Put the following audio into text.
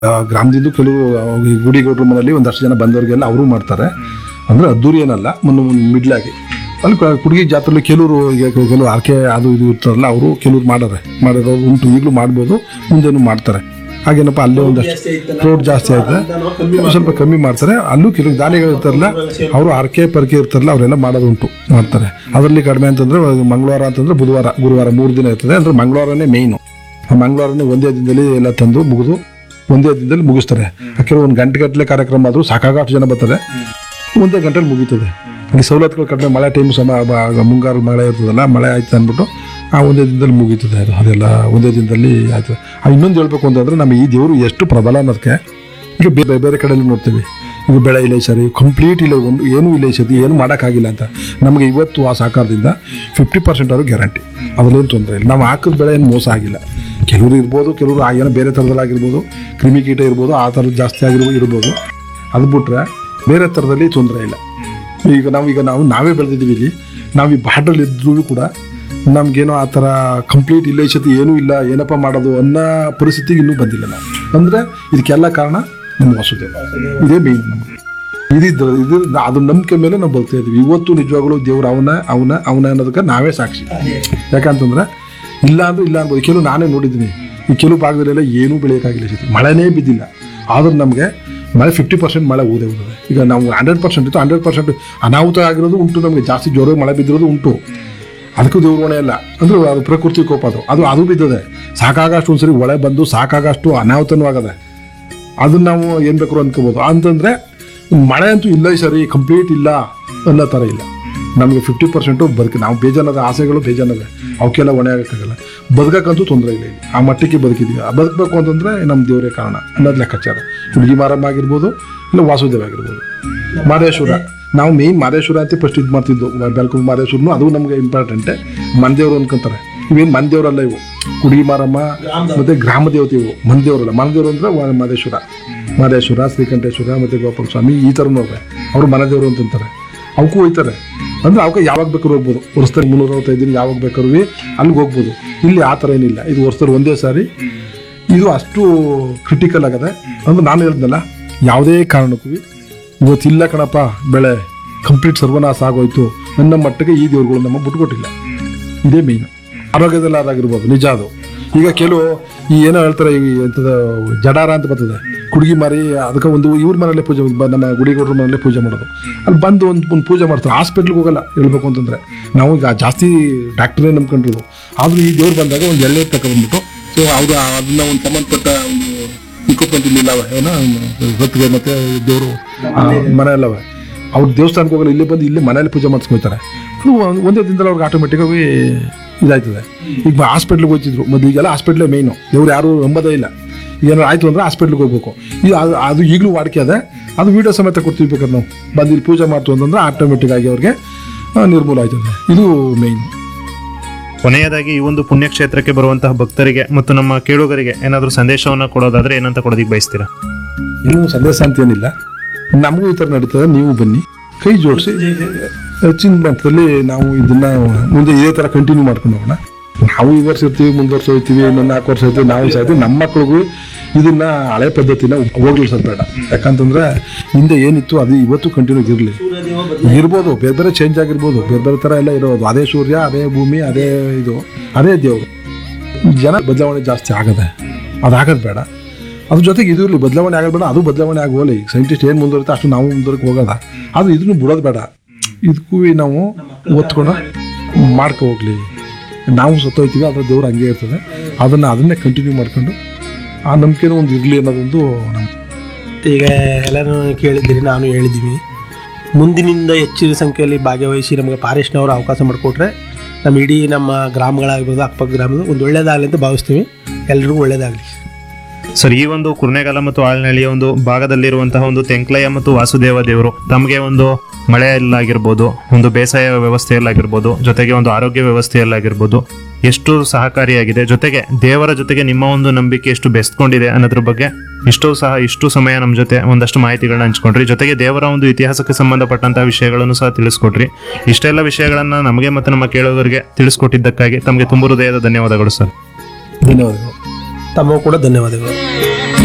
ಆ, ಗ್ರಾಮದಿಂದ ಕೆಲವು ಆ, ಈ ಗುಡಿಗೌಡ್ರ ಮನೆಯಲ್ಲಿ ಒಂದಷ್ಟು ಜನ ಬಂದವರಿಗೆಲ್ಲ ಅವರು ಮಾಡ್ತಾರೆ ಅಂದ್ರೆ ಅದ್ದೂರಿ ಏನಲ್ಲ ಮೊನ್ನೆ ಮಿಡ್ಲಾಗಿ ಅಲ್ಲಿ ಕ- ಕುಡುಗಿ ಜಾತ್ರೆಲಿ ಕೆಲವರು ಈಗ ಕೆಲ- ಕೆಲವು ಆರ್ಕೆ ಅದು ಇದು ಇರ್ತಾರಲ್ಲ ಅವರು ಕೆಲವ್ರು ಮಾಡಾರೆ ಮಾಡಿರೋರು ಉಂಟು ಈಗಲೂ ಮಾಡ್ಬೋದು ಮುಂದೆನೂ ಮಾಡ್ತಾರೆ ಹಾಗೇನಪ್ಪ ಅಲ್ಲೇ ಒಂದಷ್ಟು ಕ್ರೌಡ್ ಜಾಸ್ತಿ ಆಯ್ತದೆ ಒಂದ್ ಸ್ವಲ್ಪ ಕಮ್ಮಿ ಮಾಡ್ತಾರೆ ಅಲ್ಲೂ ಕೆಲವು ದಾನಿಗಳು ಇರ್ತಾರಲ್ಲ ಅವರು ಆರ್ಕೆ ಪರ್ಕೆ ಇರ್ತಾರಲ್ಲ ಅವರೆಲ್ಲ ಮಾಡೋದು ಉಂಟು ಮಾಡ್ತಾರೆ ಅದರಲ್ಲಿ ಕಡಿಮೆ ಅಂತಂದ್ರೆ ಮಂಗಳವಾರ ಅಂತಂದ್ರೆ ಬುಧವಾರ ಗುರುವಾರ ಮೂರು ದಿನ ಇರ್ತದೆ ಅಂದ್ರೆ ಮಂಗಳವಾರನೇ ಮೇಯ್ನು ಆ ಮಂಗಳವಾರನೇ ಒಂದೇ ದಿನದಲ್ಲಿ ಎಲ್ಲ ತಂದು ಮುಗಿದು ಒಂದೇ ದಿನದಲ್ಲಿ ಮುಗಿಸ್ತಾರೆ ಕೆಲವು ಒಂದು ಗಂಟೆ ಗಟ್ಟಲೆ ಕಾರ್ಯಕ್ರಮ ಆದರೂ ಸಾಕಾಗಷ್ಟು ಜನ ಬರ್ತಾರೆ ಒಂದೇ ಗಂಟೆಲಿ ಮುಗೀತದೆ ಈ ಸವಲತ್ತುಗಳು ಕಡಿಮೆ ಮಳೆ ಟೈಮ್ ಸಮ ಬ- ಮುಂಗಾರು ಮಳೆ ಇರ್ತದಲ್ಲ ಮಳೆ ಆಯ್ತು ಅಂದ್ಬಿಟ್ಟು ಆ ಒಂದೇ ದಿನದಲ್ಲಿ ಮುಗೀತದೆ ಅದು ಅದೆಲ್ಲ ಒಂದೇ ದಿನದಲ್ಲಿ ಆಯ್ತದೆ ಆ ಇನ್ನೊಂದು ಹೇಳ್ಬೇಕು ಅಂತಂದ್ರೆ ನಮ್ಮ ಈ ದೇವರು ಎಷ್ಟು ಪ್ರಬಲ ಅನ್ನೋದಕ್ಕೆ ಈಗ ಬೇರೆ ಬೇರೆ ಕಡೆಯಲ್ಲಿ ನೋಡ್ತೀವಿ ಈಗ ಬೆಳೆ ಇಲ್ಲ ಸರಿ ಕಂಪ್ಲೀಟ್ ಇಲ್ಲ ಒಂದು ಏನೂ ಇಲ್ಲ ಈ ಸತಿ ಏನು ಮಾಡೋಕ್ಕಾಗಿಲ್ಲ ಅಂತ ನಮಗೆ ಇವತ್ತು ಆ ಸಹಕಾರದಿಂದ ಫಿಫ್ಟಿ ಪರ್ಸೆಂಟ್ ಆದ್ರೂ ಗ್ಯಾರಂಟಿ ಅದರಲ್ಲೇನು ತೊಂದರೆ ಇಲ್ಲ ನಾವು ಹಾಕಿದ ಬೆಳೆ ಏನು ಮೋಸ ಆಗಿಲ್ಲ ಕೆಲವರು ಇರ್ಬೋದು ಕೆಲವರು ಆ ಏನೋ ಬೇರೆ ಥರದಲ್ಲಿ ಆಗಿರ್ಬೋದು ಕ್ರಿಮಿಕೀಟ ಇರ್ಬೋದು ಆ ಥರದ್ದು ಜಾಸ್ತಿ ಆಗಿರ್ಬೋದು ಇರ್ಬೋದು ಅದು ಬಿಟ್ರೆ ಬೇರೆ ಥರದಲ್ಲಿ ತೊಂದರೆ ಇಲ್ಲ ಈಗ ನಾವು ಈಗ ನಾವು ನಾವೇ ಬೆಳೆದಿದ್ದೀವಿ ಇಲ್ಲಿ ನಾವು ಈ ಬಾರ್ಡ್ರಲ್ಲಿ ಇದ್ರೂ ಕೂಡ ನಮ್ಗೇನೋ ಆ ಥರ ಕಂಪ್ಲೀಟ್ ಇಲ್ಲ ಈ ಸತಿ ಏನೂ ಇಲ್ಲ ಏನಪ್ಪ ಮಾಡೋದು ಅನ್ನೋ ಪರಿಸ್ಥಿತಿಗೆ ಇನ್ನೂ ಬಂದಿಲ್ಲ ನಾವು ಅಂದರೆ ಇದಕ್ಕೆಲ್ಲ ಕಾರಣ ನಮ್ಮ ವಸುದೇವ ಇದೇ ಮೇನ್ ನಮಗೆ ಇದಿದ್ರ ಇದು ಅದು ನಂಬಿಕೆ ಮೇಲೆ ನಾವು ಬದುಕ್ತಾ ಇದೀವಿ ಇವತ್ತು ನಿಜವಾಗ್ಲೂ ದೇವ್ರು ಅವನ ಅವನ ಅವನ ಅನ್ನೋದಕ್ಕೆ ನಾವೇ ಸಾಕ್ಷಿ ಯಾಕಂತಂದ್ರೆ ಇಲ್ಲ ಅಂದ್ರೆ ಇಲ್ಲ ಅನ್ಬೋದು ಕೆಲವು ನಾನೇ ನೋಡಿದ್ದೀನಿ ಈ ಕೆಲವು ಭಾಗದಲ್ಲೆಲ್ಲ ಏನೂ ಬೆಳೆಯೋಕ್ಕಾಗಿಲ್ಲ ಈ ಸತಿ ಮಳೆನೇ ಬಿದ್ದಿಲ್ಲ ಆದ್ರೂ ನಮಗೆ ಮಳೆ ಫಿಫ್ಟಿ ಪರ್ಸೆಂಟ್ ಮಳೆ ಊದೇ ಹೋಗಿದೆ ಈಗ ನಾವು ಹಂಡ್ರೆಡ್ ಪರ್ಸೆಂಟ್ ಇತ್ತು ಹಂಡ್ರೆಡ್ ಪರ್ಸೆಂಟ್ ಅನಾಹುತ ಆಗಿರೋದು ಉಂಟು ನಮಗೆ ಜಾಸ್ತಿ ಜೋರಾಗಿ ಮಳೆ ಬಿದ್ದಿರೋದು ಉಂಟು ಅದಕ್ಕೂ ದೇವ್ರ ಹೊಣೆ ಇಲ್ಲ ಅಂದ್ರೆ ಅದು ಪ್ರಕೃತಿ ಕೋಪ ಅದು ಅದು ಅದು ಬಿದ್ದದೆ ಸಾಕಾಗಷ್ಟು ಒಂದ್ಸರಿ ಒಳೆ ಬಂದು ಸಾಕಾಗಷ್ಟು ಅನಾಹುತನೂ ಆಗದೆ ಅದನ್ನ ನಾವು ಏನ್ ಬೇಕಾದ್ರು ಅನ್ಕೋಬಹುದು ಅಂತಂದ್ರೆ ಮಳೆ ಅಂತೂ ಇಲ್ಲ ಈ ಸರಿ ಕಂಪ್ಲೀಟ್ ಇಲ್ಲ ಅನ್ನೋ ಥರ ಇಲ್ಲ ನಮಗೆ ಫಿಫ್ಟಿ ಪರ್ಸೆಂಟು ಬದುಕು ನಾವು ಬೇಜಾನದ ಆಸೆಗಳು ಬೇಜಾನವೆ ಅವಕ್ಕೆಲ್ಲ ಹೊಣೆ ಆಗಕ್ಕಾಗಲ್ಲ ಬದುಕಕ್ಕಂತೂ ತೊಂದರೆ ಇಲ್ಲ ಇಲ್ಲಿ ಆ ಮಟ್ಟಕ್ಕೆ ಬದುಕಿದೀವಿ ಆ ಬದುಕಬೇಕು ಅಂತಂದ್ರೆ ನಮ್ಮ ದೇವರೇ ಕಾರಣ ಅನ್ನೋದು ಲೆಕ್ಕಾಚಾರ ಹುಡುಗಿ ಮಾರಮ್ಮ ಆಗಿರ್ಬೋದು ಇಲ್ಲ ವಾಸುದೇವ ಆಗಿರ್ಬೋದು ಮಾದೇಶ್ವರ ನಾವು ಮೇನ್ ಮಾದೇಶ್ವರ ಅಂತ ಫಸ್ಟ್ ಇದು ಮಾಡ್ತಿದ್ದು ಬೆಲ್ಕುಂಬ ಮಾದೇಶ್ವರನು ಅದು ನಮಗೆ ಇಂಪಾರ್ಟೆಂಟೆ ಮನ್ದೇವ್ರು ಅನ್ಕೊಂತಾರೆ ಇವೇನು ಮನ್ದೇವ್ರಲ್ಲ ಇವು ಕುಡಿ ಮಾರಮ್ಮ ಮತ್ತೆ ಗ್ರಾಮ ದೇವತೆ ಇವು ಮನ್ದೇವ್ರಲ್ಲ ಮನದೇವ್ರು ಅಂದ್ರೆ ವ- ಮಾದೇಶ್ವರ ಮಾದೇಶ್ವರ ಶ್ರೀಕಂಠೇಶ್ವರ ಮತ್ತೆ ಗೋಪಾಲ ಸ್ವಾಮಿ ಈ ಥರನೂ ಅವೆ ಅವರು ಮನದೇವರು ಅಂತಂತಾರೆ ಅವಕ್ಕೂ ಹೋಯ್ತಾರೆ ಅಂದ್ರೆ ಅವಕ್ಕೆ ಯಾವಾಗ ಬೇಕಾದ್ರೂ ಹೋಗ್ಬೋದು ವರ್ಷದಲ್ಲಿ ಮುನ್ನೂರ ಅರವತ್ತೈದು ದಿನ ಯಾವಾಗ ಬೇಕಾದ್ರೂ ಅಲ್ಲಿಗೆ ಹೋಗ್ಬೋದು ಇಲ್ಲಿ ಆ ಥರ ಏನಿಲ್ಲ ಇದು ವರ್ಷದಲ್ಲಿ ಒಂದೇ ಸಾರಿ ಇದು ಅಷ್ಟು ಕ್ರಿಟಿಕಲ್ ಆಗದೆ ಅಂದ್ರೆ ನಾನು ಹೇಳ್ದಲ್ಲ ಯಾವುದೇ ಕಾರಣಕ್ಕೂ ಇವತ್ತಿಲ್ಲ ಕಣಪ್ಪ ಬೆಳೆ ಕಂಪ್ಲೀಟ್ ಸರ್ವನಾಶ ಆಗೋಯ್ತು ನನ್ನ ಮಟ್ಟಿಗೆ ಈ ದೇವ್ರುಗಳು ನಮ್ಮ ಬಿಟ್ಕೊಟ್ಟಿಲ್ಲ ಇದೇ ಮೇಯ್ನು ಆರೋಗ್ಯದಲ್ಲಿ ಅದಾಗಿರ್ಬೋದು ನಿಜ ಅದು ಈಗ ಕೆಲವು ಈ ಏನೋ ಹೇಳ್ತಾರೆ ಈ ಎಂಥದ ಜಡಾರ ಅಂತ ಬರ್ತದೆ ಕುಡುಗಿ ಮಾರಿ ಅದಕ್ಕೆ ಒಂದು ಇವ್ರ ಮನೇಲೆ ಪೂಜೆ ಬ- ನಮ್ಮ ಗುಡಿಗೌಡ್ರ ಮನೇಲೆ ಪೂಜೆ ಮಾಡೋದು ಅಲ್ಲಿ ಬಂದು ಒಂದು ಒಂದು ಪೂಜೆ ಮಾಡ್ತಾರೆ ಹಾಸ್ಪಿಟ್ಲಿಗೆ ಹೋಗಲ್ಲ ಹೇಳ್ಬೇಕು ಅಂತಂದ್ರೆ ನಾವು ಈಗ ಜಾಸ್ತಿ ಡಾಕ್ಟ್ರೇ ನಂಬ್ಕೊಂಡಿರೋದು ಆದ್ರೂ ಈ ದೇವ್ರು ಬಂದಾಗ ಒಂದು ಎಳ್ಳೆ ತಗೊಂಡ್ಬಿಟ್ಟು ಸೊ ಅವ್ರು ಅದನ್ನ ಒಂದು ಸಂಬಂಧಪಟ್ಟ ಒಂದು ಇಕ್ವಿಪ್ಮೆಂಟ್ ಇಲ್ಲಿ ಇಲ್ಲವ ಏನೋ ಹೊತ್ತಿಗೆ ಮತ್ತೆ ದೇವರು ಮನೆ ಎಲ್ಲವ ಅವ್ರು ದೇವಸ್ಥಾನಕ್ಕೆ ಹೋಗಲ್ಲ ಇಲ್ಲೇ ಬಂದು ಇಲ್ಲೇ ಮನೇಲಿ ಪೂಜೆ ಮಾಡಿಸ್ಕೊಳ್ತಾರೆ ಅದು ಒಂದ್- ಒಂದೇ ದಿನದಲ್ಲಿ ಅವ್ರಿಗೆ ಆಟೋಮೆಟಿಕ್ ಆಗಿ ಇದಾಯ್ತದೆ ಈಗ ಹಾಸ್ಪಿಟ್ಲಿಗೆ ಹೋಗ್ತಿದ್ರು ಮೊದಲಿಗೆಲ್ಲ ಹಾಸ್ಪಿಟ್ಲೇ ಮೇಯ್ನು ಇವ್ರು ಯಾರು ನಂಬೋದೇ ಇಲ್ಲ ಏನಾರು ಆಯ್ತು ಅಂದ್ರೆ ಹಾಸ್ಪಿಟ್ಲಿಗೆ ಹೋಗ್ಬೇಕು ಇದು ಅದು ಅದು ಈಗಲೂ ವಾಡಿಕೆ ಅದೆ ಅದು ವಿಡಿಯೋ ಸಮೇತ ಕೊಡ್ತೀವಿ ಬೇಕಾದ್ರೆ ನಾವು ಬಂದು ಇಲ್ಲಿ ಪೂಜೆ ಮಾಡ್ತು ಅಂತಂದ್ರೆ ಆಟೋಮೆಟಿಕ್ ಆಗಿ ಅವ್ರಿಗೆ ಆ, ನಿರ್ಮೂಲ ಆಯ್ತದೆ ಇದು ಮೇಯ್ನ್ ಕೊನೆಯದಾಗಿ ಈ ಒಂದು ಪುಣ್ಯಕ್ಷೇತ್ರಕ್ಕೆ ಬರುವಂತಹ ಭಕ್ತರಿಗೆ ಮತ್ತು ನಮ್ಮ ಕೇಳುಗರಿಗೆ ಏನಾದರೂ ಸಂದೇಶವನ್ನ ಕೊಡೋದಾದ್ರೆ ಏನಂತ ಕೊಡೋದಿಕ್ ಬಯಸ್ತೀರಾ ಇನ್ನೂ ಸಂದೇಶ ಅಂತ ಏನಿಲ್ಲ ನಮಗೂ ಈ ಥರ ನಡೀತದೆ ನೀವು ಬನ್ನಿ ಕೈ ಜೋಡಿಸಿ ಹೆಚ್ಚಿನ ಮಟ್ಟದಲ್ಲಿ ನಾವು ಇದನ್ನ ಮುಂದೆ ಇದೇ ಥರ ಕಂಟಿನ್ಯೂ ಮಾಡ್ಕೊಂಡು ಹೋಗೋಣ ನಾವು ಈ ವರ್ಷ ಇರ್ತೀವಿ ಮುಂದೆ ವರ್ಷ ಹೋಗ್ತೀವಿ ಇನ್ನೊಂದು ನಾಲ್ಕು ವರ್ಷ ಇರ್ತೀವಿ ನಾವು ಸಹ ಇರ್ತೀವಿ ನಮ್ಮ ಮಕ್ಳಿಗೂ ಇದನ್ನ ಹಳೆ ಪದ್ಧತಿನ ಹೋಗ್ಲಿಸೋದು ಬೇಡ ಯಾಕಂತಂದ್ರೆ ಹಿಂದೆ ಏನಿತ್ತು ಅದು ಇವತ್ತು ಕಂಟಿನ್ಯೂ ಇರಲಿ ಇರ್ಬೋದು ಬೇರೆ ಬೇರೆ ಚೇಂಜ್ ಆಗಿರ್ಬೋದು ಬೇರೆ ಬೇರೆ ಥರ ಎಲ್ಲ ಇರೋದು ಅದೇ ಸೂರ್ಯ ಅದೇ ಭೂಮಿ ಅದೇ ಇದು ಅದೇ ದೇವರು ಜನ ಬದಲಾವಣೆ ಜಾಸ್ತಿ ಆಗದೆ ಅದಾಗದು ಬೇಡ ಅದ್ರ ಜೊತೆಗೆ ಇದು ಇರಲಿ ಬದಲಾವಣೆ ಆಗೋದು ಬೇಡ ಅದು ಬದಲಾವಣೆ ಆಗೋಲ್ಲ ಈಗ ಸೈಂಟಿಸ್ಟ್ ಏನು ಮುಂದುವರಿತೆ ಅಷ್ಟು ನಾವು ಮುಂದುವರೆಗೆ ಹೋಗೋದ ಅದು ಇದನ್ನು ಬಿಡೋದು ಬೇಡ ಇದಕ್ಕೂ ನಾವು ಒತ್ಕೊಂಡು ಮಾಡ್ಕೊ ಹೋಗ್ಲಿ ನಾವು ಸತ್ತೋಯ್ತೀವಿ ಅದ್ರ ದೇವ್ರು ಹಂಗೆ ಇರ್ತದೆ ಅದನ್ನು ಅದನ್ನೇ ಕಂಟಿನ್ಯೂ ಮಾಡ್ಕೊಂಡು ಆ ನಂಬಿಕೆನೂ ಒಂದು ಇರಲಿ ಅನ್ನೋದೊಂದು ನಮ್ಮ ಈಗ ಎಲ್ಲರೂ ಕೇಳಿದ್ದೀರಿ ನಾನು ಹೇಳಿದ್ದೀವಿ ಮುಂದಿನಿಂದ ಹೆಚ್ಚಿನ ಸಂಖ್ಯೆಯಲ್ಲಿ ಭಾಗವಹಿಸಿ ನಮಗೆ ಫಾರೆಸ್ಟ್ನವರು ಅವಕಾಶ ಮಾಡಿಕೊಟ್ರೆ ನಮ್ಮ ಇಡೀ ನಮ್ಮ ಗ್ರಾಮಗಳಾಗಿರ್ಬೋದು ಅಕ್ಕಪಕ್ಕ ಗ್ರಾಮದ ಒಂದು ಒಳ್ಳೇದಾಗಲಿ ಅಂತ ಭಾವಿಸ್ತೀವಿ ಎಲ್ರಿಗೂ ಒಳ್ಳೇದಾಗಲಿ ಸರ್ ಈ ಒಂದು ಕುರ್ನೆಗಾಲ ಮತ್ತು ಆಳ್ನಳ್ಳಿಯ ಒಂದು ಭಾಗದಲ್ಲಿರುವಂತಹ ಒಂದು ತೆಂಕ್ಲಯ್ಯ ಮತ್ತು ವಾಸುದೇವ ದೇವರು ತಮಗೆ ಒಂದು ಮಳೆಯಲ್ಲಾಗಿರ್ಬೋದು ಒಂದು ಬೇಸಾಯ ವ್ಯವಸ್ಥೆಯಲ್ಲಾಗಿರ್ಬೋದು ಜೊತೆಗೆ ಒಂದು ಆರೋಗ್ಯ ವ್ಯವಸ್ಥೆಯಲ್ಲಾಗಿರ್ಬೋದು ಎಷ್ಟು ಸಹಕಾರಿಯಾಗಿದೆ ಜೊತೆಗೆ ದೇವರ ಜೊತೆಗೆ ನಿಮ್ಮ ಒಂದು ನಂಬಿಕೆ ಎಷ್ಟು ಬೆಸ್ತ್ಕೊಂಡಿದೆ ಅನ್ನೋದ್ರ ಬಗ್ಗೆ ಇಷ್ಟೂ ಸಹ ಇಷ್ಟು ಸಮಯ ನಮ್ಮ ಜೊತೆ ಒಂದಷ್ಟು ಮಾಹಿತಿಗಳನ್ನ ಹಂಚ್ಕೊಂಡ್ರಿ ಜೊತೆಗೆ ದೇವರ ಒಂದು ಇತಿಹಾಸಕ್ಕೆ ಸಂಬಂಧಪಟ್ಟಂತಹ ವಿಷಯಗಳನ್ನು ಸಹ ತಿಳಿಸ್ಕೊಟ್ರಿ ಇಷ್ಟೆಲ್ಲ ವಿಷಯಗಳನ್ನ ನಮಗೆ ಮತ್ತು ನಮ್ಮ ಕೇಳುಗರಿಗೆ ತಿಳಿಸ್ಕೊಟ್ಟಿದ್ದಕ್ಕಾಗಿ ತಮಗೆ ತುಂಬ ಹೃದಯದ ಧನ್ಯವಾದಗಳು ಸರ್ ಧನ್ಯವಾದಗಳು ತಮಗೂ ಕೂಡ ಧನ್ಯವಾದಗಳು